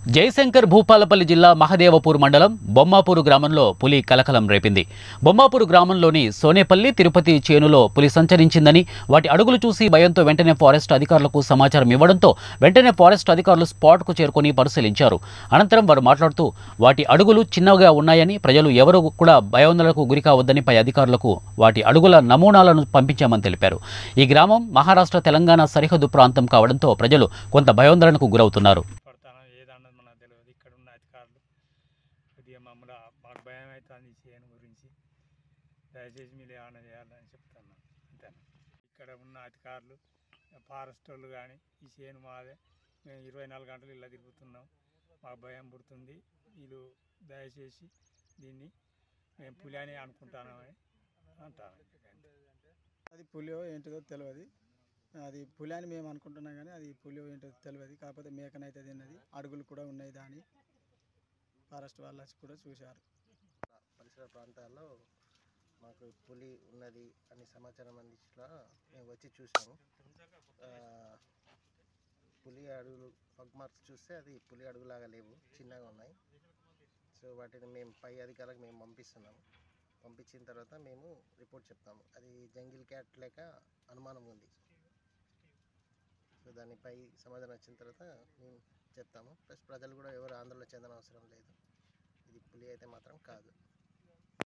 జయశంకర్ భూపాలపల్లి జిల్లా మహదేవపూర్ మండలం బొమ్మాపూరు గ్రామంలో పులి కలకలం రేపింది బొమ్మాపూరు గ్రామంలోని సోనేపల్లి తిరుపతి చేనులో పులి సంచరించిందని వాటి అడుగులు చూసి భయంతో వెంటనే ఫారెస్ట్ అధికారులకు సమాచారం ఇవ్వడంతో వెంటనే ఫారెస్ట్ అధికారులు స్పాట్కు చేరుకొని పరిశీలించారు అనంతరం వారు మాట్లాడుతూ వాటి అడుగులు చిన్నగా ఉన్నాయని ప్రజలు ఎవరు కూడా భయోందనలకు గురి కావద్దని పై అధికారులకు వాటి అడుగుల నమూనాలను పంపించామని తెలిపారు ఈ గ్రామం మహారాష్ట్ర తెలంగాణ సరిహద్దు ప్రాంతం కావడంతో ప్రజలు కొంత భయోందనకు గురవుతున్నారు పడతానో ఏదన్నది మనకు తెలియదు ఇక్కడ ఉన్న అధికారులు కొద్దిగా మమ్మల్ని మాకు భయం అవుతుంది ఈ చేయను గురించి దయచేసి మీరు ఏమైనా చేయాలని చెప్తున్నాను అంతేనా ఇక్కడ ఉన్న అధికారులు ఫారెస్ట్ వాళ్ళు కానీ ఈ చేను మాదే మేము ఇరవై నాలుగు గంటలు ఇలా తిరుగుతున్నాం మాకు భయం పుడుతుంది వీళ్ళు దయచేసి దీన్ని మేము పులి అని అనుకుంటామని అంటాను అది పులియో ఏంటిదో తెలియదు అది పులి అని మేము అనుకుంటున్నాం కానీ అది పులియో ఏంటో తెలియదు కాకపోతే మేకనైతే తిన్నది అడుగులు కూడా ఉన్నాయి దాని ఫారెస్ట్ వాళ్ళు వచ్చి కూడా చూశారు పరిసర ప్రాంతాల్లో మాకు పులి ఉన్నది అని సమాచారం అందించలా మేము వచ్చి చూసాము ఆ, పులి అడుగులు పగ్ మార్క్స్ చూస్తే అది పులి అడుగులాగా లేవు చిన్నగా ఉన్నాయి సో వాటిని మేము పై అధికారులకు మేము పంపిస్తున్నాము పంపించిన తర్వాత మేము రిపోర్ట్ చెప్తాము అది జంగిల్ క్యాట్ లేక అనుమానం ఉంది సో దానిపై సమాధానం వచ్చిన తర్వాత మేము చెప్తాము ప్లస్ ప్రజలు కూడా ఎవరు ఆందోళన చెందనవసరం లేదు ఇది పులి అయితే మాత్రం కాదు